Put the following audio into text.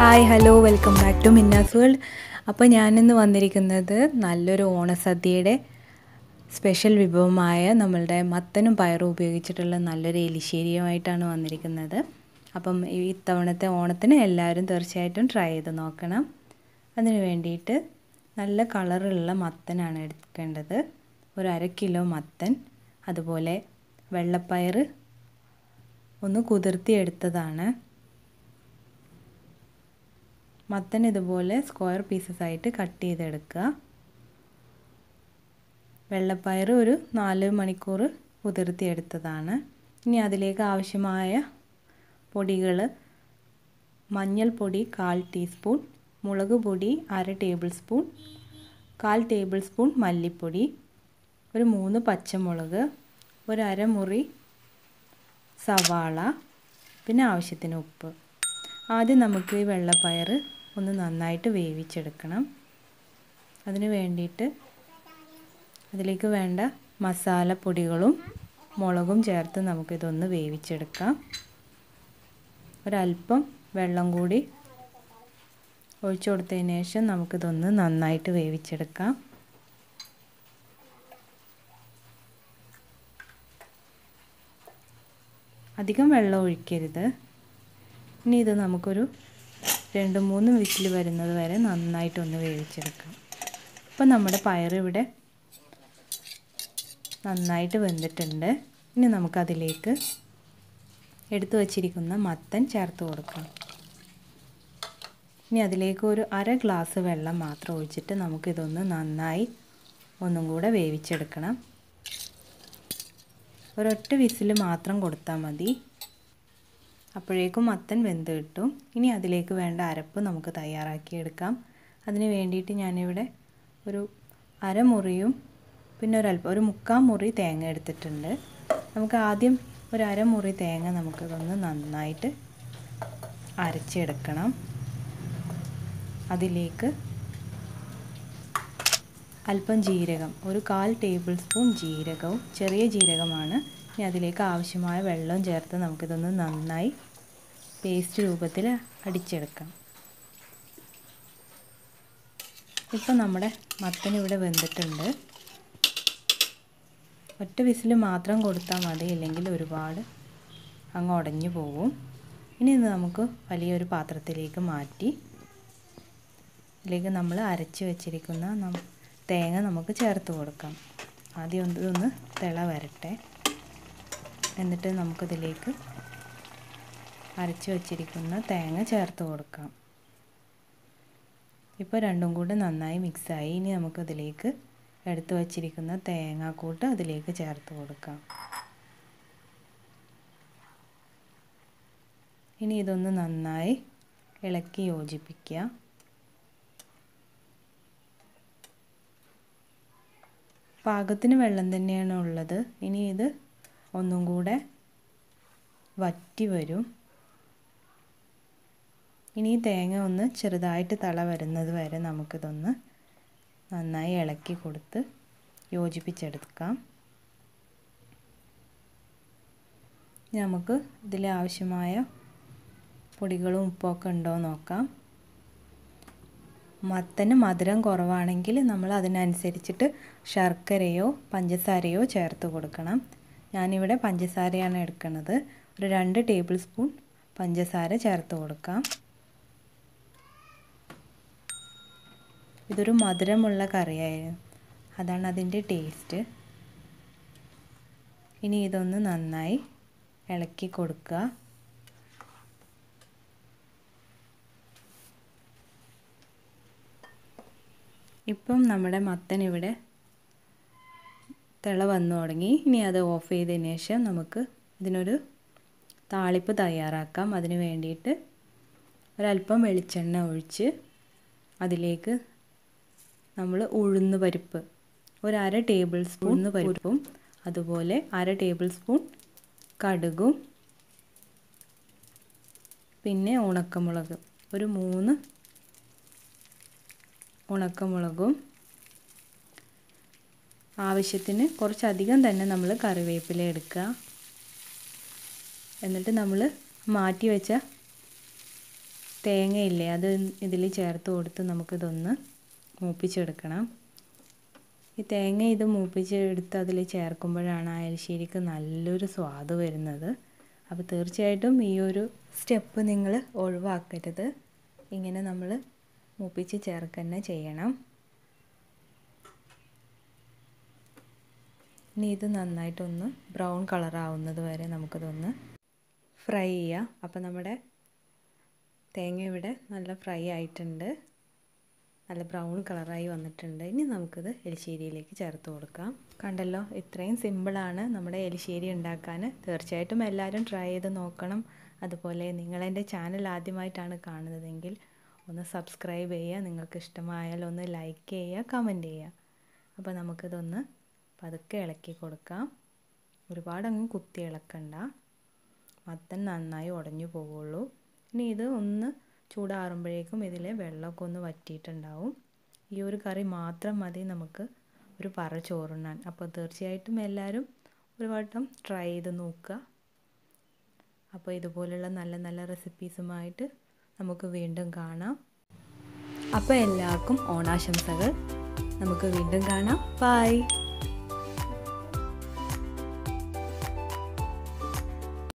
hi hello welcome back to Minna's world അപ്പോൾ ഞാനിന്ന് വന്നിരിക്കുന്നത് നല്ലൊരു ഓണസദ്യയുടെ സ്പെഷ്യൽ വിഭവമായ നമ്മളുടെ മത്തനും പയറും ഉപയോഗിച്ചിട്ടുള്ള നല്ലൊരു എലിശ്ശേരിയുമായിട്ടാണ് വന്നിരിക്കുന്നത് അപ്പം ഈ ഇത്തവണത്തെ ഓണത്തിന് എല്ലാവരും തീർച്ചയായിട്ടും ട്രൈ ചെയ്ത് നോക്കണം അതിന് വേണ്ടിയിട്ട് നല്ല കളറുള്ള മത്തനാണ് എടുക്കേണ്ടത് ഒരു അര കിലോ മത്തൻ അതുപോലെ വെള്ളപ്പയർ ഒന്ന് കുതിർത്തിയെടുത്തതാണ് മത്തൻ ഇതുപോലെ സ്ക്വയർ പീസസ് ആയിട്ട് കട്ട് ചെയ്തെടുക്കുക വെള്ളപ്പയർ ഒരു നാല് മണിക്കൂർ കുതിർത്തിയെടുത്തതാണ് ഇനി അതിലേക്ക് ആവശ്യമായ പൊടികൾ മഞ്ഞൾപ്പൊടി കാൽ ടീസ്പൂൺ മുളക് പൊടി അര ടേബിൾ സ്പൂൺ കാൽ ടേബിൾ സ്പൂൺ മല്ലിപ്പൊടി ഒരു മൂന്ന് പച്ചമുളക് ഒരു അരമുറി സവാള പിന്നെ ആവശ്യത്തിന് ഉപ്പ് ആദ്യം നമുക്ക് ഈ വെള്ളപ്പയർ ഒന്ന് നന്നായിട്ട് വേവിച്ചെടുക്കണം അതിന് വേണ്ടിയിട്ട് അതിലേക്ക് വേണ്ട മസാലപ്പൊടികളും മുളകും ചേർത്ത് നമുക്കിതൊന്ന് വേവിച്ചെടുക്കാം ഒരല്പം വെള്ളം കൂടി ഒഴിച്ചു കൊടുത്തതിന് ശേഷം നമുക്കിതൊന്ന് നന്നായിട്ട് വേവിച്ചെടുക്കാം അധികം വെള്ളം ഒഴിക്കരുത് ഇനി ഇത് നമുക്കൊരു രണ്ട് മൂന്ന് വിസിൽ വരുന്നത് വരെ നന്നായിട്ടൊന്ന് വേവിച്ചെടുക്കാം ഇപ്പം നമ്മുടെ പയർ ഇവിടെ നന്നായിട്ട് വെന്തിട്ടുണ്ട് ഇനി നമുക്കതിലേക്ക് എടുത്തു വച്ചിരിക്കുന്ന മത്തൻ ചേർത്ത് കൊടുക്കാം ഇനി അതിലേക്ക് ഒരു അര ഗ്ലാസ് വെള്ളം മാത്രം ഒഴിച്ചിട്ട് നമുക്കിതൊന്ന് നന്നായി ഒന്നും കൂടെ വേവിച്ചെടുക്കണം ഒരൊറ്റ വിസിൽ മാത്രം കൊടുത്താൽ മതി അപ്പോഴേക്കും മത്തൻ വെന്ത് കിട്ടും ഇനി അതിലേക്ക് വേണ്ട അരപ്പ് നമുക്ക് തയ്യാറാക്കിയെടുക്കാം അതിന് വേണ്ടിയിട്ട് ഞാനിവിടെ ഒരു അരമുറിയും പിന്നെ ഒരല്പം ഒരു മുക്കാൽ മുറി തേങ്ങ എടുത്തിട്ടുണ്ട് നമുക്ക് ആദ്യം ഒരു അരമുറി തേങ്ങ നമുക്കിതൊന്ന് നന്നായിട്ട് അരച്ചെടുക്കണം അതിലേക്ക് അല്പം ജീരകം ഒരു കാൽ ടേബിൾ സ്പൂൺ ജീരകവും ചെറിയ ജീരകമാണ് ഇനി അതിലേക്ക് ആവശ്യമായ വെള്ളം ചേർത്ത് നമുക്കിതൊന്ന് നന്നായി പേസ്റ്റ് രൂപത്തിൽ അടിച്ചെടുക്കാം ഇപ്പം നമ്മുടെ മത്തൻ ഇവിടെ വെന്തിട്ടുണ്ട് ഒറ്റ വിസിൽ മാത്രം കൊടുത്താൽ മതി ഇല്ലെങ്കിൽ ഒരുപാട് അങ്ങ് ഉടഞ്ഞു പോകും ഇനി ഇത് നമുക്ക് വലിയൊരു പാത്രത്തിലേക്ക് മാറ്റി ഇതിലേക്ക് നമ്മൾ അരച്ച് വെച്ചിരിക്കുന്ന തേങ്ങ നമുക്ക് ചേർത്ത് കൊടുക്കാം ആദ്യം ഒന്ന് ഇതൊന്ന് തിള വരട്ടെ എന്നിട്ട് നമുക്കിതിലേക്ക് അരച്ച് വച്ചിരിക്കുന്ന തേങ്ങ ചേർത്ത് കൊടുക്കാം ഇപ്പോൾ രണ്ടും കൂടെ നന്നായി മിക്സായി ഇനി നമുക്കതിലേക്ക് എടുത്തു വച്ചിരിക്കുന്ന തേങ്ങാക്കൂട്ട് അതിലേക്ക് ചേർത്ത് കൊടുക്കാം ഇനി ഇതൊന്ന് നന്നായി ഇളക്കി യോജിപ്പിക്കുക പാകത്തിന് വെള്ളം തന്നെയാണ് ഉള്ളത് ഇനി ഇത് ഒന്നും കൂടെ വറ്റി വരും ഇനി തേങ്ങ ഒന്ന് ചെറുതായിട്ട് തള വരുന്നത് വരെ നമുക്കിതൊന്ന് നന്നായി ഇളക്കി കൊടുത്ത് യോജിപ്പിച്ചെടുക്കാം നമുക്ക് ഇതിൽ ആവശ്യമായ പൊടികളും ഉപ്പൊക്കെ ഉണ്ടോ നോക്കാം മത്തന് മധുരം കുറവാണെങ്കിൽ നമ്മൾ അതിനനുസരിച്ചിട്ട് ശർക്കരയോ പഞ്ചസാരയോ ചേർത്ത് കൊടുക്കണം ഞാനിവിടെ പഞ്ചസാരയാണ് എടുക്കുന്നത് ഒരു രണ്ട് ടേബിൾ സ്പൂൺ പഞ്ചസാര ചേർത്ത് കൊടുക്കാം ഇതൊരു മധുരമുള്ള കറിയായിരുന്നു അതാണ് അതിൻ്റെ ടേസ്റ്റ് ഇനി ഇതൊന്ന് നന്നായി ഇളക്കി കൊടുക്കുക ഇപ്പം നമ്മുടെ മത്തൻ ഇവിടെ തിള വന്നു തുടങ്ങി ഇനി അത് ഓഫ് ചെയ്തതിന് ശേഷം നമുക്ക് ഇതിനൊരു താളിപ്പ് തയ്യാറാക്കാം അതിന് വേണ്ടിയിട്ട് ഒരല്പം വെളിച്ചെണ്ണ ഒഴിച്ച് അതിലേക്ക് നമ്മൾ ഉഴുന്ന് പരിപ്പ് ഒരു അര ടേബിൾ സ്പൂൺ പരിപ്പും അതുപോലെ അര ടേബിൾ സ്പൂൺ കടുകും പിന്നെ ഉണക്കമുളക് ഒരു മൂന്ന് ഉണക്കമുളകും ആവശ്യത്തിന് കുറച്ചധികം തന്നെ നമ്മൾ കറിവേപ്പില എടുക്കുക എന്നിട്ട് നമ്മൾ മാറ്റി വെച്ച തേങ്ങയില്ലേ അത് ഇതിൽ ചേർത്ത് കൊടുത്ത് നമുക്കിതൊന്ന് മൂപ്പിച്ചെടുക്കണം ഈ തേങ്ങ ഇത് മൂപ്പിച്ചെടുത്ത് അതിൽ ചേർക്കുമ്പോഴാണ് ആ എലിശ്ശേരിക്ക് നല്ലൊരു സ്വാദ് വരുന്നത് അപ്പോൾ തീർച്ചയായിട്ടും ഈ ഒരു സ്റ്റെപ്പ് നിങ്ങൾ ഒഴിവാക്കരുത് ഇങ്ങനെ നമ്മൾ മൂപ്പിച്ച് ചേർക്കുക ചെയ്യണം ഇനി ഇത് നന്നായിട്ടൊന്ന് ബ്രൗൺ കളറാവുന്നത് വരെ നമുക്കിതൊന്ന് ഫ്രൈ ചെയ്യാം അപ്പോൾ നമ്മുടെ തേങ്ങ ഇവിടെ നല്ല ഫ്രൈ ആയിട്ടുണ്ട് നല്ല ബ്രൗൺ കളറായി വന്നിട്ടുണ്ട് ഇനി നമുക്കിത് എലിശ്ശേരിയിലേക്ക് ചേർത്ത് കൊടുക്കാം കണ്ടല്ലോ ഇത്രയും സിമ്പിളാണ് നമ്മുടെ എലിശ്ശേരി ഉണ്ടാക്കാൻ തീർച്ചയായിട്ടും എല്ലാവരും ട്രൈ ചെയ്ത് നോക്കണം അതുപോലെ നിങ്ങളെൻ്റെ ചാനൽ ആദ്യമായിട്ടാണ് കാണുന്നതെങ്കിൽ ഒന്ന് സബ്സ്ക്രൈബ് ചെയ്യുക നിങ്ങൾക്ക് ഇഷ്ടമായാൽ ഒന്ന് ലൈക്ക് ചെയ്യുക കമൻറ്റ് ചെയ്യുക അപ്പോൾ നമുക്കിതൊന്ന് പതുക്കെ ഇളക്കി കൊടുക്കാം ഒരുപാട് അങ്ങ് കുത്തി ഇളക്കണ്ട മത്തൻ നന്നായി ഉടഞ്ഞു പോവുള്ളൂ ഇനി ഇത് ഒന്ന് ചൂടാറുമ്പോഴേക്കും ഇതിൽ വെള്ളമൊക്കെ ഒന്ന് വറ്റിയിട്ടുണ്ടാവും ഈ ഒരു കറി മാത്രം മതി നമുക്ക് ഒരു പറ ചോറുണ്ണാൻ അപ്പോൾ തീർച്ചയായിട്ടും എല്ലാവരും ഒരു വട്ടം ട്രൈ ചെയ്ത് നോക്കുക അപ്പോൾ ഇതുപോലുള്ള നല്ല നല്ല റെസിപ്പീസുമായിട്ട് നമുക്ക് വീണ്ടും കാണാം അപ്പോൾ എല്ലാവർക്കും ഓണാശംസകൾ നമുക്ക് വീണ്ടും കാണാം ബൈ